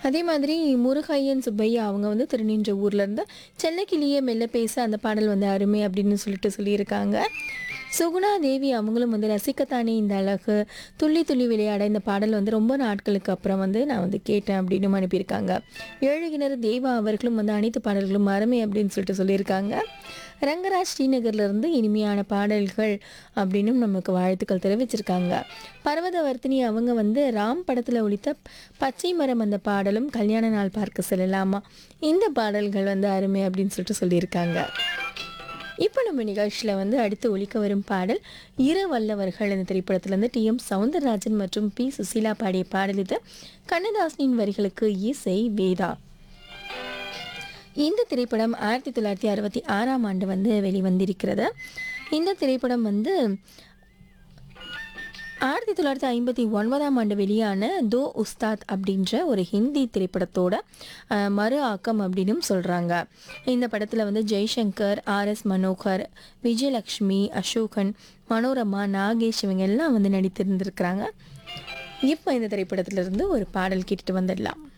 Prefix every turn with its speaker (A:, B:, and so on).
A: அதே மாதிரி முருகையன் சுப்பையா அவங்க வந்து திருநின்ற ஊர்ல இருந்து செல்லக்கிளியே மெல்ல பேச அந்த பாடல் வந்து அருமை அப்படின்னு சொல்லிட்டு சொல்லியிருக்காங்க சுகுணா தேவி அவங்களும் வந்து ரசிக்கத்தானே இந்த அழகு துள்ளி துள்ளி விளையாட இந்த பாடல் வந்து ரொம்ப நாட்களுக்கு அப்புறம் வந்து நான் வந்து கேட்டேன் அப்படின்னு அனுப்பியிருக்காங்க ஏழுகிணறு தேவா அவர்களும் வந்து அனைத்து பாடல்களும் அருமை அப்படின்னு சொல்லிட்டு சொல்லியிருக்காங்க ரங்கராஜ் ஸ்ரீநகர்ல இருந்து இனிமையான பாடல்கள் அப்படின்னு நமக்கு வாழ்த்துக்கள் தெரிவிச்சிருக்காங்க பர்வதவர்த்தினி அவங்க வந்து ராம் படத்தில் ஒழித்த பச்சை மரம் அந்த பாடலும் கல்யாண நாள் பார்க்க செல்லலாமா இந்த பாடல்கள் வந்து அருமை அப்படின்னு சொல்லிட்டு சொல்லியிருக்காங்க இப்போ நம்ம நிகழ்ச்சியில் வந்து அடுத்து ஒலிக்க வரும் பாடல் இரு வல்லவர்கள் இந்த திரைப்படத்திலிருந்து டி எம் சவுந்தரராஜன் மற்றும் பி சுசீலா பாடிய பாடல் இது கண்ணதாசனின் வரிகளுக்கு இசை வேதா இந்த திரைப்படம் ஆயிரத்தி தொள்ளாயிரத்தி அறுபத்தி ஆறாம் ஆண்டு வந்து வெளிவந்திருக்கிறது இந்த திரைப்படம் வந்து ஆயிரத்தி தொள்ளாயிரத்தி ஐம்பத்தி ஒன்பதாம் ஆண்டு வெளியான தோ உஸ்தாத் அப்படின்ற ஒரு ஹிந்தி திரைப்படத்தோட அஹ், மறு ஆக்கம் அப்படின்னும் சொல்கிறாங்க இந்த படத்தில் வந்து ஜெய்சங்கர் ஆர் எஸ் மனோகர் விஜயலக்ஷ்மி அசோகன் மனோரமா நாகேஷ் இவங்க எல்லாம் வந்து நடித்திருந்திருக்கிறாங்க இப்போ இந்த திரைப்படத்திலிருந்து ஒரு பாடல் கேட்டுட்டு வந்துடலாம்